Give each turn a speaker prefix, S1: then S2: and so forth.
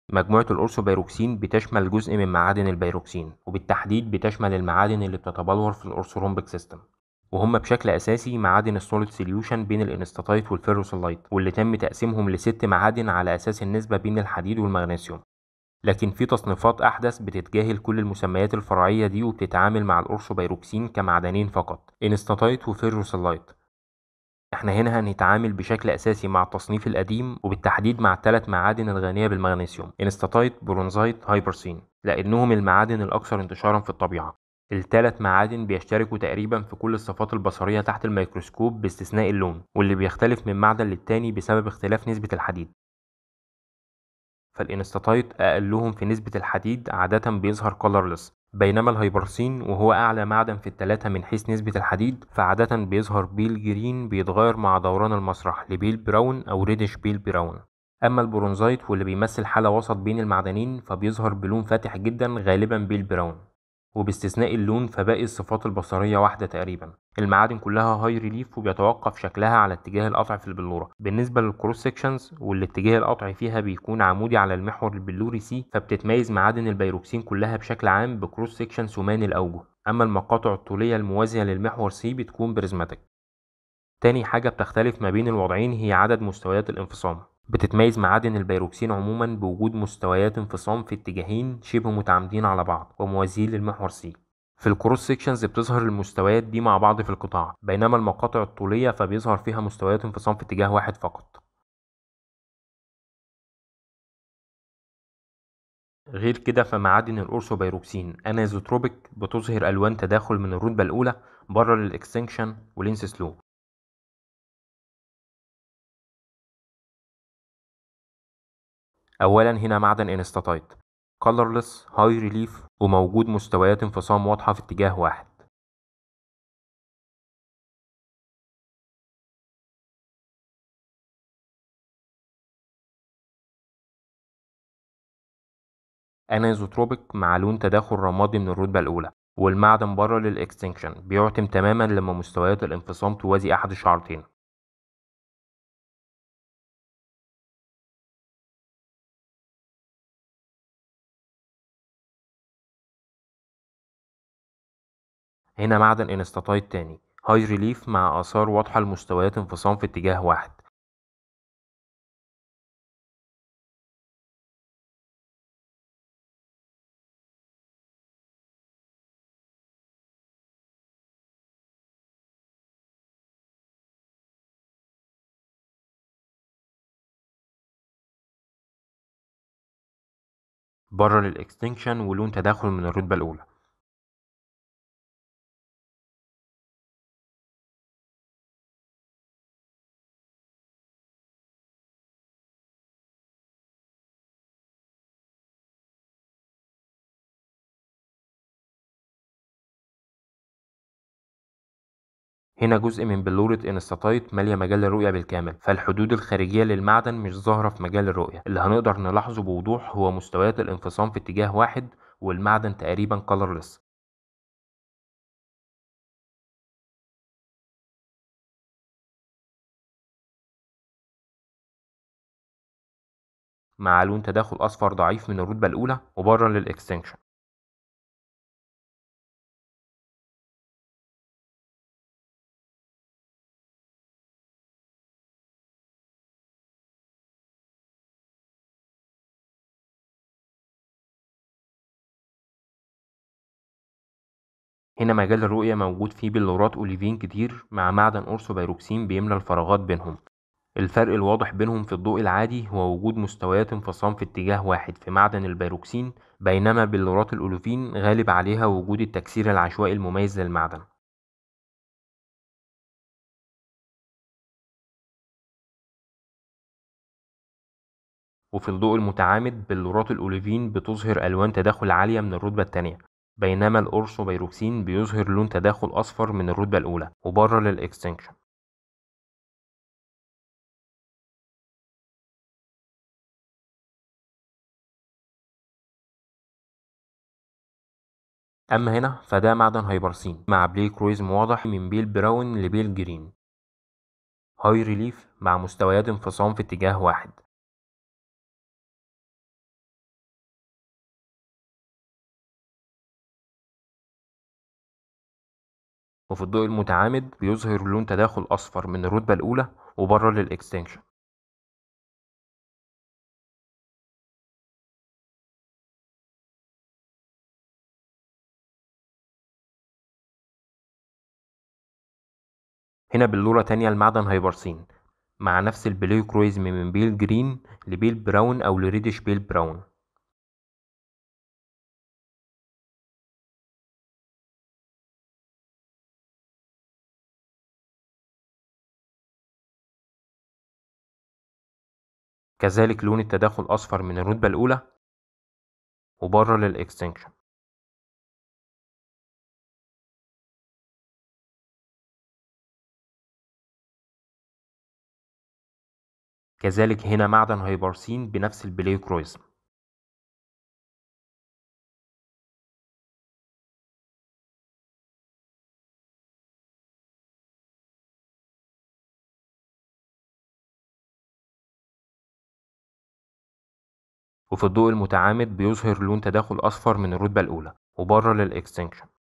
S1: مجموعة الأورثوبيروكسين بتشمل جزء من معادن البيروكسين وبالتحديد بتشمل المعادن اللي بتتبلور في الأورثورombic سيستم وهم بشكل أساسي معادن السوليد سوليوشن بين الإنستاتايت والفيروسولايت واللي تم تقسيمهم لست معادن على أساس النسبة بين الحديد والمغنيسيوم لكن في تصنيفات أحدث بتتجاهل كل المسميات الفرعية دي وبتتعامل مع الأورثوبيروكسين كمعدنين فقط إنستاتايت وفيروسولايت احنا هنا هنتعامل بشكل اساسي مع التصنيف القديم وبالتحديد مع الثلاث معادن الغنيه بالمغنيسيوم انستاتايت برونزايت هايبرسين لانهم المعادن الاكثر انتشارا في الطبيعه الثلاث معادن بيشتركوا تقريبا في كل الصفات البصريه تحت الميكروسكوب باستثناء اللون واللي بيختلف من معدن للتاني بسبب اختلاف نسبه الحديد فالانستاتايت اقلهم في نسبه الحديد عاده بيظهر colorless بينما الهيبرسين وهو أعلى معدن في التلاتة من حيث نسبة الحديد فعادة بيظهر بيل جرين بيتغير مع دوران المسرح لبيل براون أو ريدش بيل براون أما البرونزايت واللي بيمثل حالة وسط بين المعدنين فبيظهر بلون فاتح جدا غالبا بيل براون وباستثناء اللون فباقي الصفات البصرية واحدة تقريبا المعادن كلها هاي ريليف وبيتوقف شكلها على اتجاه القطع في البلورة بالنسبة للكروس سيكشنز والاتجاه القطعي فيها بيكون عمودي على المحور البلوري سي فبتتميز معادن البيروكسين كلها بشكل عام بكروس سيكشن ثماني الأوجه أما المقاطع الطولية الموازية للمحور سي بتكون بريزماتيك تاني حاجة بتختلف ما بين الوضعين هي عدد مستويات الانفصام بتتميز معادن البيروكسين عموما بوجود مستويات انفصام في اتجاهين شبه متعامدين على بعض وموازيين للمحور سي في الكروس سيكشنز بتظهر المستويات دي مع بعض في القطاع بينما المقاطع الطولية فبيظهر فيها مستويات انفصام في اتجاه واحد فقط غير كده فمعادن الأورثوبيروكسين انازوتروبيك بتظهر ألوان تداخل من الرتبة الأولى بره للإكستنكشن ولينس سلو أولا هنا معدن انستاتايت colorless high relief وموجود مستويات انفصام واضحة في اتجاه واحد انايزوتروبيك مع لون تداخل رمادي من الرتبة الأولى والمعدن بره للإكستنكشن بيعتم تماما لما مستويات الانفصام توازي أحد الشعرتين هنا معدن انستاتايت تاني هاي ريليف مع آثار واضحة لمستويات انفصام في اتجاه واحد بره للإكستنكشن ولون تداخل من الرتبة الأولى هنا جزء من بلورة انستاتايت مالية مجال الرؤية بالكامل فالحدود الخارجية للمعدن مش ظاهرة في مجال الرؤية اللي هنقدر نلاحظه بوضوح هو مستويات الانفصام في اتجاه واحد والمعدن تقريبا colorless مع لون تداخل أصفر ضعيف من الرتبة الأولى وبره للإكستنكشن هنا مجال الرؤية موجود فيه بلورات أوليفين كتير مع معدن أورثوبيروكسين بيملى الفراغات بينهم الفرق الواضح بينهم في الضوء العادي هو وجود مستويات انفصام في اتجاه واحد في معدن البيروكسين بينما بلورات الأوليفين غالب عليها وجود التكسير العشوائي المميز للمعدن وفي الضوء المتعامد بلورات الأوليفين بتظهر ألوان تداخل عالية من الرتبة التانية بينما الأورثوبيروكسين بيظهر لون تداخل أصفر من الرتبة الأولى وبره للإكستنكشن أما هنا فده معدن هيبرسين مع بليك رويزم واضح من بيل براون لبيل جرين هاي ريليف مع مستويات انفصام في اتجاه واحد وفي الضوء المتعامد بيظهر لون تداخل أصفر من الرتبة الأولى وبره للإكستنشن هنا بلورة تانية المعدن هيبرسين مع نفس البليوكرويزم من بيل جرين لبيل براون أو لريدش بيل براون كذلك لون التداخل أصفر من الرتبة الأولى وبره للإكستنكشن كذلك هنا معدن هيبرسين بنفس البليوكرويزم وفي الضوء المتعامد بيظهر لون تداخل أصفر من الرتبة الأولى وبره للإكستنكشن